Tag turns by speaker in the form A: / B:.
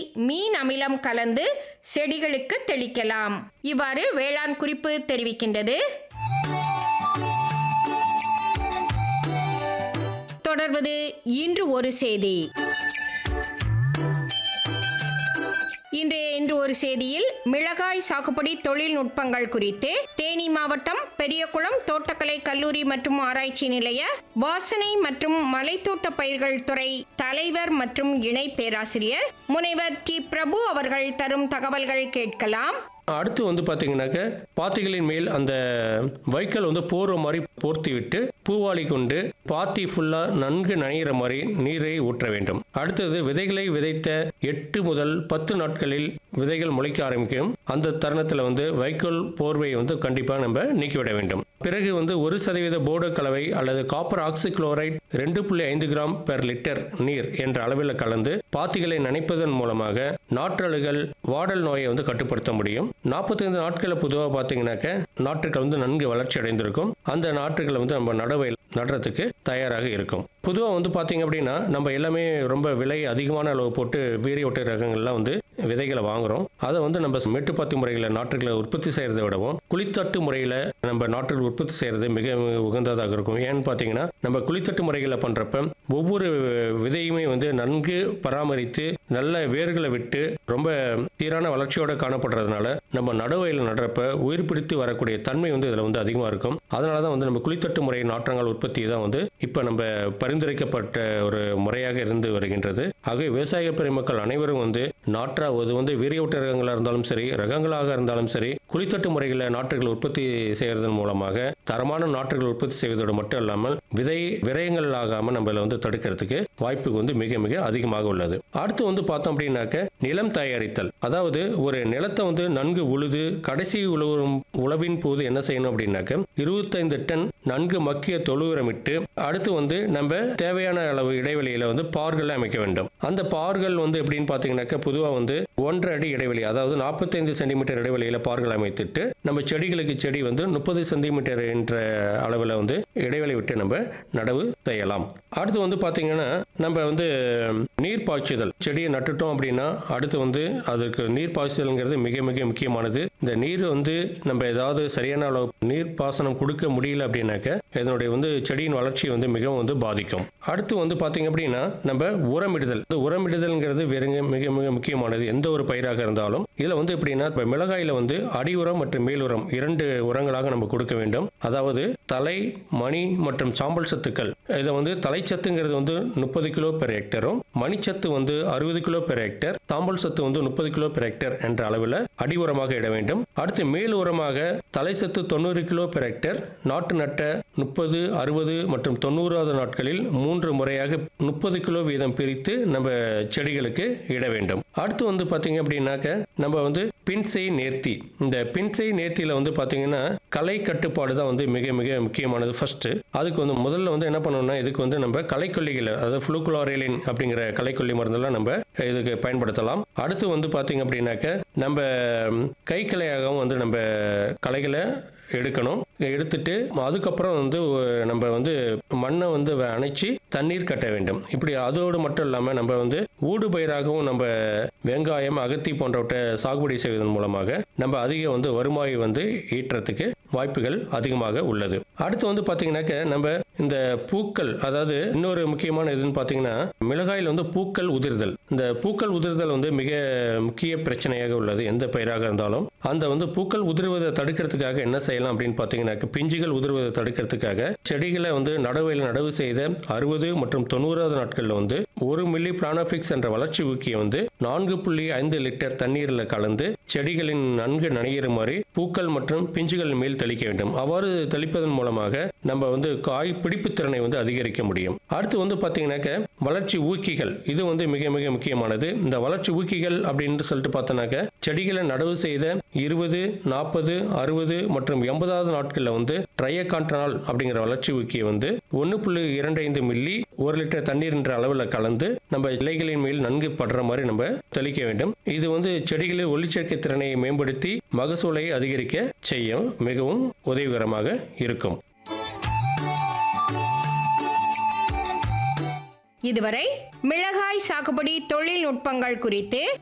A: மீன் அமிலம் கலந்து செடிகளுக்கு தெளிக்கலாம் இவ்வாறு வேளாண் குறிப்பு தெரிவிக்கின்றது தொடர்வது இன்று ஒரு செய்தி இன்றைய இன்று ஒரு செய்தியில் மிளகாய் சாகுபடி தொழில்நுட்பங்கள் குறித்து தேனி மாவட்டம் பெரியகுளம் தோட்டக்கலை கல்லூரி மற்றும் ஆராய்ச்சி நிலைய வாசனை மற்றும் மலைத்தோட்ட பயிர்கள் துறை தலைவர் மற்றும் இணை பேராசிரியர் முனைவர் டி பிரபு அவர்கள் தரும் தகவல்கள் கேட்கலாம்
B: அடுத்து வந்து பார்த்தீங்கன்னாக்க பாத்திகளின் மேல் அந்த வைக்கல் வந்து போர்வ மாதிரி போர்த்தி விட்டு பூவாளி கொண்டு பாத்தி ஃபுல்லாக நன்கு நனைகிற மாதிரி நீரை ஊற்ற வேண்டும் அடுத்தது விதைகளை விதைத்த எட்டு முதல் பத்து நாட்களில் விதைகள் முளைக்க ஆரம்பிக்கும் அந்த தருணத்தில் வந்து வைக்கோல் போர்வையை வந்து கண்டிப்பாக நம்ம நீக்கிவிட வேண்டும் பிறகு வந்து ஒரு சதவீத போர்டு கலவை அல்லது காப்பர் ஆக்சி குளோரைட் ரெண்டு புள்ளி ஐந்து கிராம் பெர் லிட்டர் நீர் என்ற அளவில் கலந்து பாத்திகளை நனைப்பதன் மூலமாக நாற்றழுகள் வாடல் நோயை வந்து கட்டுப்படுத்த முடியும் நாற்பத்தைந்து நாட்களில் பொதுவாக பார்த்தீங்கன்னாக்க நாற்றுகள் வந்து நன்கு வளர்ச்சி அடைந்திருக்கும் அந்த நாற்றுகளை வந்து நம்ம நடவையில் நடுறதுக்கு தயாராக இருக்கும் பொதுவாக வந்து பார்த்தீங்க அப்படின்னா நம்ம எல்லாமே ரொம்ப விலை அதிகமான அளவு போட்டு வீரிய ஒட்டு ரகங்கள்லாம் வந்து விதைகளை வாங்குறோம் அதை வந்து நம்ம மேட்டுப்பாத்தி முறையில் நாற்றுகளை உற்பத்தி செய்கிறத விடவும் குளித்தட்டு முறையில் நம்ம நாற்றுகள் உற்பத்தி செய்கிறது மிக உகந்ததாக இருக்கும் ஏன்னு பார்த்தீங்கன்னா நம்ம குளித்தட்டு முறைகளை பண்ணுறப்ப ஒவ்வொரு விதையுமே வந்து நன்கு பராமரித்து நல்ல வேர்களை விட்டு ரொம்ப சீரான வளர்ச்சியோட காணப்படுறதுனால நம்ம நடுவயில் நடுறப்ப உயிர் பிடித்து வரக்கூடிய தன்மை வந்து இதில் வந்து அதிகமாக இருக்கும் அதனால தான் வந்து நம்ம குளித்தட்டு முறை நாற்றங்கள் உற்பத்தி தான் வந்து இப்போ நம்ம பரிந்துரைக்கப்பட்ட ஒரு முறையாக இருந்து வருகின்றது ஆகவே விவசாய பெருமக்கள் அனைவரும் வந்து நாற்றாவது வந்து வீரியவுட்ட ரகங்களாக இருந்தாலும் சரி ரகங்களாக இருந்தாலும் சரி குளித்தட்டு முறைகளில் நாற்றுகள் உற்பத்தி செய்வதன் மூலமாக தரமான நாற்றுகள் உற்பத்தி செய்வதோடு மட்டும் இல்லாமல் விதை விரயங்கள் ஆகாமல் நம்மள வந்து தடுக்கிறதுக்கு வாய்ப்பு வந்து மிக மிக அதிகமாக உள்ளது அடுத்து வந்து பார்த்தோம் அப்படின்னாக்க நிலம் தயாரித்தல் அதாவது ஒரு நிலத்தை வந்து நன்கு உழுது கடைசி உழவும் உழவின் போது என்ன செய்யணும் அப்படின்னாக்க இருபத்தைந்து டன் நன்கு மக்கிய தொழு உரமிட்டு அடுத்து வந்து நம்ம தேவையான அளவு இடைவெளியில வந்து பார்கள் அமைக்க வேண்டும் அந்த பார்கள் வந்து எப்படின்னு பார்த்தீங்கன்னாக்க பொதுவாக வந்து ஒன்றரை அடி இடைவெளி அதாவது நாற்பத்தைந்து சென்டிமீட்டர் இடைவெளியில பார்கள் அமைத்துட்டு நம்ம செடிகளுக்கு செடி வந்து முப்பது சென்டிமீட்டர் என்ற அளவில் வந்து இடைவெளி விட்டு நம்ம நடவு செய்யலாம் அடுத்து வந்து பார்த்தீங்கன்னா நம்ம வந்து நீர் பாய்ச்சுதல் செடியை நட்டுட்டோம் அப்படின்னா அடுத்து வந்து அதுக்கு நீர் பாய்ச்சுதல்ங்கிறது மிக மிக முக்கியமானது இந்த நீர் வந்து நம்ம ஏதாவது சரியான அளவு நீர் பாசனம் கொடுக்க முடியல அப்படின்னாக்க இதனுடைய வந்து செடியின் வளர்ச்சி வந்து மிகவும் வந்து பாதிக்கும் அடுத்து வந்து பார்த்தீங்க அப்படின்னா நம்ம உரமிடுதல் இந்த உரமிடுதல்ங்கிறது வேற மிக மிக முக்கியமானது எந்த ஒரு பயிராக இருந்தாலும் இதில் வந்து எப்படின்னா இப்போ மிளகாயில் வந்து அடி உரம் மற்றும் மேல் உரம் இரண்டு உரங்களாக நம்ம கொடுக்க வேண்டும் அதாவது தலை மணி மற்றும் சாம்பல் சத்துக்கள் இதை வந்து தலைச்சத்துங்கிறது வந்து முப்பது கிலோ பெர் ஹெக்டரும் மணிச்சத்து வந்து அறுபது கிலோ பெர் ஹெக்டர் சாம்பல் சத்து வந்து முப்பது கிலோ பெர் ஹெக்டர் என்ற அளவில் அடி உரமாக இட வேண்டும் அடுத்து மேல் உரமாக தலை சத்து தொண்ணூறு கிலோ பெர் ஹெக்டர் நாட்டு நட்ட முப்பது அறுபது மற்றும் தொண்ணூறாவது நாட்களில் மூன்று முறையாக முப்பது கிலோ வீதம் பிரித்து நம்ம செடிகளுக்கு இட வேண்டும் அடுத்து வந்து பார்த்தீங்க அப்படின்னாக்க நம்ம வந்து பின்செய் நேர்த்தி இந்த பின்செய் நேர்த்தியில் வந்து பார்த்தீங்கன்னா கலை கட்டுப்பாடு தான் வந்து மிக மிக முக்கியமானது ஃபர்ஸ்ட் அதுக்கு வந்து முதல்ல வந்து என்ன பண்ணணும்னா இதுக்கு வந்து நம்ம களைக்கொல்லிகளை அதாவது ஃப்ளூக்ளோரேலின் அப்படிங்கிற களைக்கொல்லி மருந்தெல்லாம் நம்ம இதுக்கு பயன்படுத்தலாம் அடுத்து வந்து பார்த்தீங்க அப்படின்னாக்க நம்ம கை கலையாகவும் வந்து நம்ம களைகளை எடுக்கணும் எடுத்துட்டு அதுக்கப்புறம் வந்து நம்ம வந்து மண்ணை வந்து அணைச்சி தண்ணீர் கட்ட வேண்டும் இப்படி அதோடு மட்டும் இல்லாமல் நம்ம வந்து ஊடு பயிராகவும் நம்ம வெங்காயம் அகத்தி போன்றவற்றை சாகுபடி செய்வதன் மூலமாக நம்ம அதிக வந்து வருவாய் வந்து ஈட்டுறதுக்கு வாய்ப்புகள் அதிகமாக உள்ளது அடுத்து வந்து பார்த்தீங்கன்னாக்க நம்ம இந்த பூக்கள் அதாவது இன்னொரு முக்கியமான இதுன்னு பார்த்தீங்கன்னா மிளகாயில் வந்து பூக்கள் உதிர்தல் இந்த பூக்கள் உதிர்தல் வந்து மிக முக்கிய பிரச்சனையாக உள்ளது எந்த பயிராக இருந்தாலும் அந்த வந்து பூக்கள் உதிர்வதை தடுக்கிறதுக்காக என்ன செய்யலாம் அப்படின்னு பார்த்தீங்கன்னாக்க பிஞ்சுகள் உதிர்வதை தடுக்கிறதுக்காக செடிகளை வந்து நடவையில் நடவு செய்த அறுபது மற்றும் தொண்ணூறாவது நாட்களில் வந்து ஒரு மில்லி பிளானோபிக்ஸ் என்ற வளர்ச்சி ஊக்கியை வந்து நான்கு புள்ளி ஐந்து லிட்டர் தண்ணீரில் கலந்து செடிகளின் நன்கு நனையுமாறு பூக்கள் மற்றும் பிஞ்சுகள் மேல் தெளிக்க வேண்டும் அவ்வாறு தெளிப்பதன் மூலமாக நம்ம வந்து காய் பிடிப்பு திறனை வந்து அதிகரிக்க முடியும் அடுத்து வந்து பார்த்தீங்கன்னாக்க வளர்ச்சி ஊக்கிகள் இது வந்து மிக மிக முக்கியமானது இந்த வளர்ச்சி ஊக்கிகள் அப்படின்னு சொல்லிட்டு பார்த்தோன்னாக்க செடிகளை நடவு செய்த இருபது நாற்பது அறுபது மற்றும் எண்பதாவது நாட்களில் வந்து ட்ரையகான்டனால் அப்படிங்கிற வளர்ச்சி ஊக்கியை வந்து ஒன்று புள்ளி இரண்டு ஐந்து மில்லி ஒரு லிட்டர் தண்ணீர் என்ற அளவில் கலந்து நம்ம இலைகளின் மேல் நன்கு படுற மாதிரி நம்ம தெளிக்க வேண்டும் இது வந்து செடிகளில் ஒளிச்சேர்க்கை திறனை மேம்படுத்தி மகசூலை அதிகரிக்க செய்யும் மிகவும் உதவிகரமாக இருக்கும்
A: இதுவரை மிளகாய் சாகுபடி தொழில்நுட்பங்கள் குறித்து